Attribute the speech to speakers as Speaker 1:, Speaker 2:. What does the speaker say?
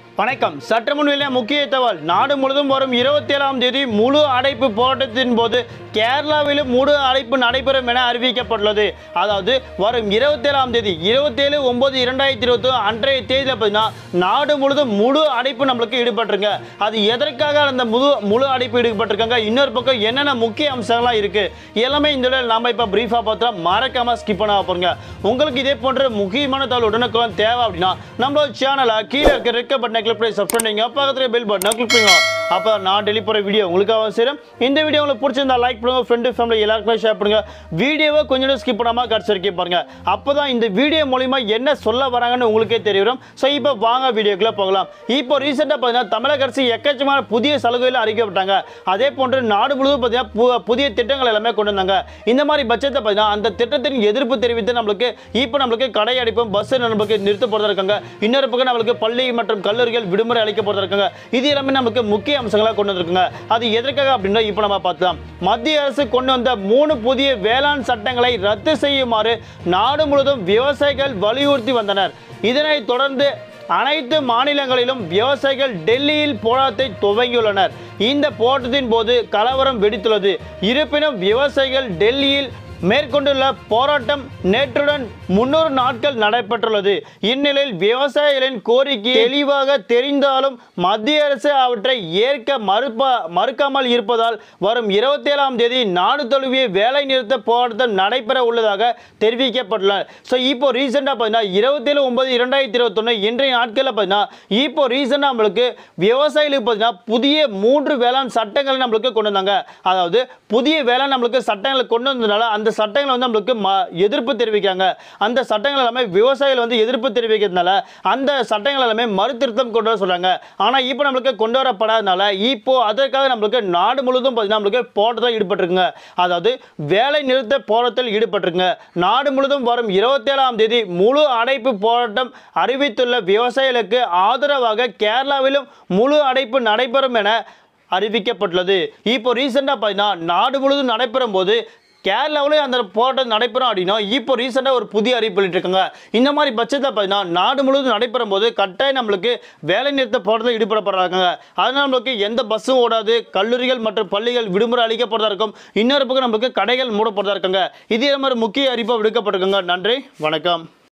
Speaker 1: வணக்கம் சற்று முன் வெளியான முக்கிய தகவல் நாடு முழுவதும் வரும் இருபத்தி ஏழாம் தேதி முழு அடைப்பு போராட்டத்தின் போது கேரளாவிலும் முழு அடைப்பு நடைபெறும் என அறிவிக்கப்பட்டுள்ளது அதாவது வரும் இருபத்தி ஏழாம் தேதி இருபத்தேழு ஒன்பது இரண்டாயிரத்தி இருபத்தி அன்றைய தேதியில் பார்த்தீங்கன்னா நாடு முழுவதும் முழு அடைப்பு நம்மளுக்கு ஈடுபட்டிருங்க அது எதற்காக அந்த முழு முழு அடைப்பு ஈடுபட்டிருக்காங்க இன்னொரு பக்கம் என்னென்ன முக்கிய அம்சங்கள்லாம் இருக்கு எல்லாமே இந்த வீடியோவில் நாம இப்போ பிரீஃபாக பார்த்தா மறக்காம ஸ்கிப் பண்ண போறீங்க உங்களுக்கு இதே போன்ற முக்கியமான தகவல் உடனுக்குடன் தேவை அப்படின்னா நம்மளோட சேனலை கீழே இருக்க ரெக்க பட்டனை கிளிக் பண்ணி சப்ஸ்கிரைப் பண்ணிங்க பக்கத்துல பெல் பட்டனை கிளிக் பண்ணுங்க அப்போ நான் டெலி போகிற வீடியோ உங்களுக்காக சேரும் இந்த வீடியோ உங்களுக்கு பிடிச்சிருந்தா லைக் பண்ணுங்க ஃப்ரெண்டு ஃபேமிலி எல்லாருக்குமே ஷேர் பண்ணுங்க வீடியோவை கொஞ்சம் ஸ்கிப் பண்ணாமல் கடைசி வரைக்கும் பாருங்க அப்போ தான் இந்த வீடியோ மூலிமா என்ன சொல்ல வராங்கன்னு உங்களுக்கே தெரிய வரும் ஸோ இப்போ வாங்க வீடியோக்குள்ள போகலாம் இப்போ ரீசெண்டாக பார்த்தீங்கன்னா தமிழக அரசு எக்கச்சக்கமான புதிய சலுகைகள் அறிவிக்கப்பட்டாங்க அதே போன்று நாடு முழுவதும் பார்த்தீங்கன்னா பு- புதிய திட்டங்கள் எல்லாமே கொண்டு வந்தாங்க இந்த மாதிரி பட்சத்தை பார்த்தீங்கன்னா அந்த திட்டத்தின் எதிர்ப்பு தெரிவித்து நம்மளுக்கு இப்போ நம்மளுக்கு கடை அடிப்பும் பஸ் நம்மளுக்கு நிறுத்த போறதா இருக்காங்க இன்னொரு பக்கம் நம்மளுக்கு பள்ளி மற்றும் கல்லூரிகள் விடுமுறை அளிக்க போறதா இருக்காங்க இது எல்லாமே நமக்கு முக்கிய அம்சங்களாக கொண்டு வந்திருக்காங்க அது எதற்காக அப்படின்னா இப்போ நம்ம பார்க்கலாம் மத்திய அரசு கொண்டு வந்த மூணு புதிய வேளாண் சட்டங்களை ரத்து செய்யுமாறு நாடு முழுவதும் விவசாயிகள் வலியுறுத்தி வந்தனர் இதனைத் தொடர்ந்து அனைத்து மாநிலங்களிலும் விவசாயிகள் டெல்லியில் போராட்டத்தை துவங்கியுள்ளனர் இந்த போராட்டத்தின் போது கலவரம் வெடித்துள்ளது இருப்பினும் விவசாயிகள் டெல்லியில் மேற்கொண்டுள்ள போராட்டம் நேற்றுடன் முன்னூறு நாட்கள் நடைபெற்றுள்ளது இந்நிலையில் விவசாயிகளின் கோரிக்கை தெளிவாக தெரிந்தாலும் மத்திய அரசு அவற்றை ஏற்க மறுப்ப மறுக்காமல் இருப்பதால் வரும் இருபத்தி ஏழாம் தேதி நாடு தழுவிய வேலை நிறுத்த போராட்டம் நடைபெற உள்ளதாக தெரிவிக்கப்பட்டுள்ளது ஸோ இப்போ ரீசெண்டாக பார்த்தீங்கன்னா இருபத்தேழு ஒன்பது இரண்டாயிரத்தி இருபத்தொன்று இன்றைய நாட்களில் பார்த்தீங்கன்னா இப்போ ரீசெண்டாக நம்மளுக்கு விவசாயிகளுக்கு பார்த்தீங்கன்னா புதிய மூன்று வேளாண் சட்டங்களை நம்மளுக்கு கொண்டு வந்தாங்க அதாவது புதிய வேளாண் நம்மளுக்கு சட்டங்களை கொண்டு வந்ததுனால அந்த சட்டங்களை வந்து நம்மளுக்கு ம எதிர்ப்பு தெரிவிக்கிறாங்க அந்த சட்டங்கள் எல்லாமே விவசாயிகள் வந்து எதிர்ப்பு தெரிவிக்கிறதுனால அந்த சட்டங்கள் எல்லாமே மறுதிருத்தம் கொண்டு வர சொல்றாங்க ஆனால் இப்போ நம்மளுக்கு கொண்டு வரப்படாதனால இப்போ அதற்காக நம்மளுக்கு நாடு முழுவதும் பார்த்தீங்கன்னா நம்மளுக்கு போராட்டத்தில் ஈடுபட்டிருக்குங்க அதாவது வேலை நிறுத்த போராட்டத்தில் ஈடுபட்டிருக்குங்க நாடு முழுவதும் வரும் இருபத்தேழாம் தேதி முழு அடைப்பு போராட்டம் அறிவித்துள்ள விவசாயிகளுக்கு ஆதரவாக கேரளாவிலும் முழு அடைப்பு நடைபெறும் என அறிவிக்கப்பட்டுள்ளது இப்போ ரீசெண்டாக பார்த்தீங்கன்னா நாடு முழுவதும் நடைபெறும் போது கேரளாவிலேயும் அந்த போராட்டம் நடைபெறும் அப்படின்னா இப்போ ரீசெண்டாக ஒரு புதிய அறிவிப்பு இருக்காங்க இந்த மாதிரி பட்சத்தை பார்த்தீங்கன்னா நாடு முழுவதும் நடைபெறும் போது கட்டாயம் நம்மளுக்கு வேலை நிறுத்த போராட்டத்தில் ஈடுபடப்படுறாங்க அதனால் நம்மளுக்கு எந்த பஸ்ஸும் ஓடாது கல்லூரிகள் மற்றும் பள்ளிகள் விடுமுறை அளிக்கப்படுறதா இருக்கும் இன்னொரு பக்கம் நம்மளுக்கு கடைகள் மூடப்படுறதா இருக்காங்க இது மாதிரி முக்கிய அறிவிப்பாக விடுக்கப்பட்டிருக்காங்க நன்றி வணக்கம்